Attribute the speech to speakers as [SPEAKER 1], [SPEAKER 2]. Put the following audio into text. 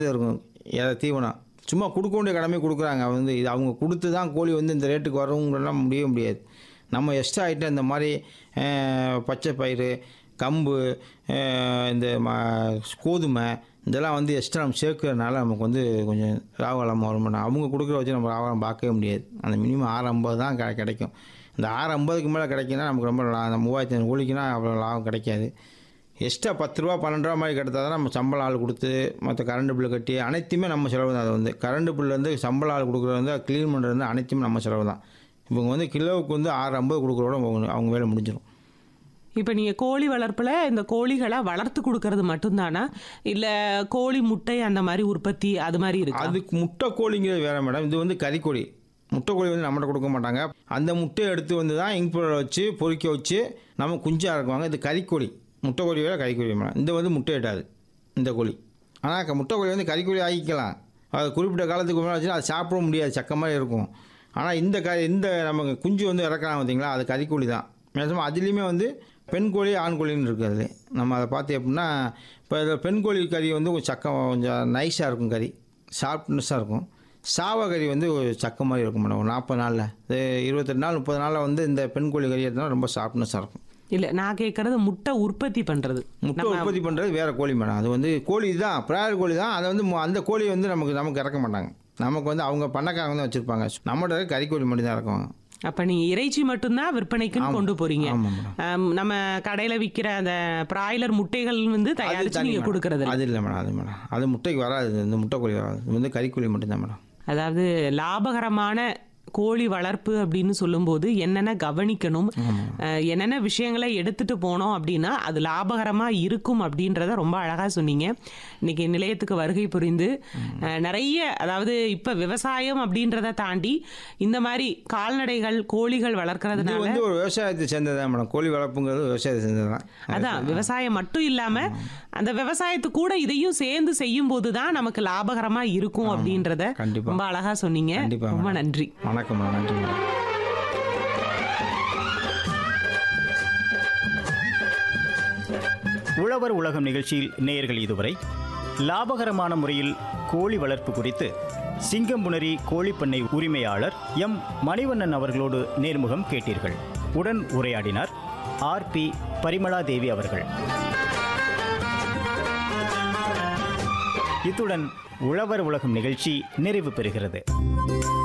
[SPEAKER 1] இருக்கும் எதை தீவனம் சும்மா கொடுக்க வேண்டிய கடமை கொடுக்குறாங்க வந்து இது அவங்க கொடுத்து தான் கோழி வந்து இந்த ரேட்டுக்கு வரவங்கலாம் முடியவே முடியாது நம்ம எக்ஸ்ட்ரா ஐட்டம் இந்த மாதிரி அஹ், பச்சை பயிறு கம்பு அஹ், இந்த ம கோதுமை இதெல்லாம் வந்து எக்ஸ்ட்ரா நம்ம சேர்க்கறதுனால நமக்கு வந்து கொஞ்சம் லாபம் வரும் அவங்க கொடுக்குற வச்சு நம்ம லாபம் பார்க்கவே முடியாது அந்த மினிமம் ஆறு ஐம்பது தான் கிடை- கிடைக்கும் இந்த ஆறு ஐம்பதுக்கு மேலே கிடைக்குன்னா நமக்கு ரொம்ப லா- அந்த மூவாயிரத்தி ஐநூறு கோழிக்குன்னா அவ்வளோ லாபம் கிடைக்காது எக்ஸ்ட்ரா பத்து ரூபா பன்னெண்டு ரூபா மாதிரி கிடைத்தா தான் நம்ம சம்பளம் ஆள் கொடுத்து மற்ற கரண்ட் பில்லு கட்டி அனைத்துமே நம்ம செலவு தான் அது வந்து கரண்ட் பில்லு வந்து சம்பளம் ஆள் கொடுக்குறது வந்து க்ளீன் பண்ணுறது வந்து அனைத்துமே நம்ம செலவு தான் இவங்க வந்து கிலோவுக்கு வந்து ஆறு ஐம்பது கொடுக்குறோட அவங்க அவங்க வேலை முடிஞ்சிடும்
[SPEAKER 2] இப்போ நீங்கள் கோழி வளர்ப்பில் இந்த கோழிகளை வளர்த்து கொடுக்கறது மட்டும்தானா இல்லை கோழி முட்டை அந்த மாதிரி உற்பத்தி அது மாதிரி இருக்கு
[SPEAKER 1] அதுக்கு முட்டை கோழிங்கிறது வேற மேடம் இது வந்து கறிக்கோழி முட்டை கோழி வந்து நம்மகிட்ட கொடுக்க மாட்டாங்க அந்த முட்டையை எடுத்து வந்து தான் இங்க் பவுடர் வச்சு பொறிக்க வச்சு நம்ம குஞ்சா இருக்குவாங்க இது கறிக்கோழி முட்டை கோழி வேற கறிக்கோழி மேடம் இந்த வந்து முட்டை இடாது இந்த கோழி ஆனால் முட்டை கோழி வந்து கறிக்கோழி ஆகிக்கலாம் அது குறிப்பிட்ட காலத்துக்கு மேலே வச்சுன்னா அது சாப்பிட முடியாது சக்க மாதிரி இருக்கும் ஆனால் இந்த க இந்த நம்ம குஞ்சு வந்து இறக்கலாம் பார்த்தீங்களா அது கறிக்கோழி தான் மேக்ஸிமம் அதுலேயுமே வந்து பெண் கோழி ஆண் கோழின்னு இருக்குது அதுல நம்ம அதை பார்த்து எப்படின்னா இப்போ இதில் பெண் கோழி கறி வந்து கொஞ்சம் சக்கம் கொஞ்சம் நைஸாக இருக்கும் கறி ஷார்ப்னஸாக இருக்கும் சாவ கறி வந்து ஒரு சக்க மாதிரி இருக்கும் மேடம் ஒரு நாற்பது நாளில் இது இருபத்தெட்டு நாள் முப்பது நாளில் வந்து இந்த பெண் கோழி கறி எடுத்தோம்னா ரொம்ப ஷார்ப்னஸாக இருக்கும்
[SPEAKER 2] இல்லை நான் கேட்கறது முட்டை உற்பத்தி பண்ணுறது
[SPEAKER 1] முட்டை உற்பத்தி பண்ணுறது வேறு கோழி மேடம் அது வந்து கோழி தான் பிராயர் கோழி தான் அதை வந்து மு- அந்த கோழி வந்து நமக்கு நமக்கு இறக்க மாட்டாங்க நமக்கு வந்து அவங்க பண்ணக்காரங்க தான் வச்சுருப்பாங்க நம்மகிட்ட கறிக்கோழி மட்டும் தான் இறக்குவாங்க
[SPEAKER 2] அப்போ நீங்கள் இறைச்சி மட்டும்தான் விற்பனைக்குன்னு கொண்டு போறீங்க
[SPEAKER 1] ஆமாம் மேடம்
[SPEAKER 2] ஆம், நம்ம கடையில் விற்கிற அந்த பிராய்லர் முட்டைகள் வந்து தயாரித்து
[SPEAKER 1] தனி
[SPEAKER 2] நீங்கள்
[SPEAKER 1] மேடம்.
[SPEAKER 2] கொடுக்கறது இல்ல.
[SPEAKER 1] அது இல்லை மேடம் அது மேடம் அது முட்டைக்கு வராது இந்த முட்டை கோழி வராது இது வந்து கறிக்கோழி மட்டும்தான் மேடம்
[SPEAKER 2] அதாவது லாபகரமான கோழி வளர்ப்பு அப்படின்னு சொல்லும்போது என்னென்ன கவனிக்கணும் அஹ், என்னென்ன விஷயங்களை எடுத்துட்டு போனோம் அப்படின்னா அது லாபகரமா இருக்கும் அப்படின்றத ரொம்ப அழகா சொன்னீங்க இன்னைக்கு நிலையத்துக்கு வருகை புரிந்து அஹ், நிறைய அதாவது இப்ப விவசாயம் அப்படின்றத தாண்டி இந்த மாதிரி கால்நடைகள் கோழிகள்
[SPEAKER 1] இது
[SPEAKER 2] வளர்க்கறதுனால
[SPEAKER 1] வந்து ஒரு விவசாயத்தை சேர்ந்தது தான் மேடம் கோழி வளர்ப்புங்கிறது விவசாயத்தை சேர்ந்தது தான்
[SPEAKER 2] அதான் விவசாயம் மட்டும் இல்லாம அந்த விவசாயத்து கூட இதையும் சேர்ந்து செய்யும் போது தான் நமக்கு லாபகரமா இருக்கும் அப்படின்றத
[SPEAKER 1] கண்டிப்பா.
[SPEAKER 2] ரொம்ப அழகா சொன்னீங்க
[SPEAKER 1] கண்டிப்பா
[SPEAKER 2] ரொம்ப
[SPEAKER 1] மேடம்.
[SPEAKER 2] நன்றி
[SPEAKER 1] வணக்கம் மேடம் நன்றி மேடம்
[SPEAKER 3] உழவர் உலகம் நிகழ்ச்சியில் நேயர்கள் இதுவரை லாபகரமான முறையில் கோழி வளர்ப்பு குறித்து சிங்கம்புணரி கோழிப்பண்ணை உரிமையாளர் எம் மணிவண்ணன் அவர்களோடு நேர்முகம் கேட்டீர்கள் உடன் உரையாடினார் ஆர் பி பரிமளா தேவி அவர்கள் இத்துடன் உழவர் உலகம் நிகழ்ச்சி நிறைவு பெறுகிறது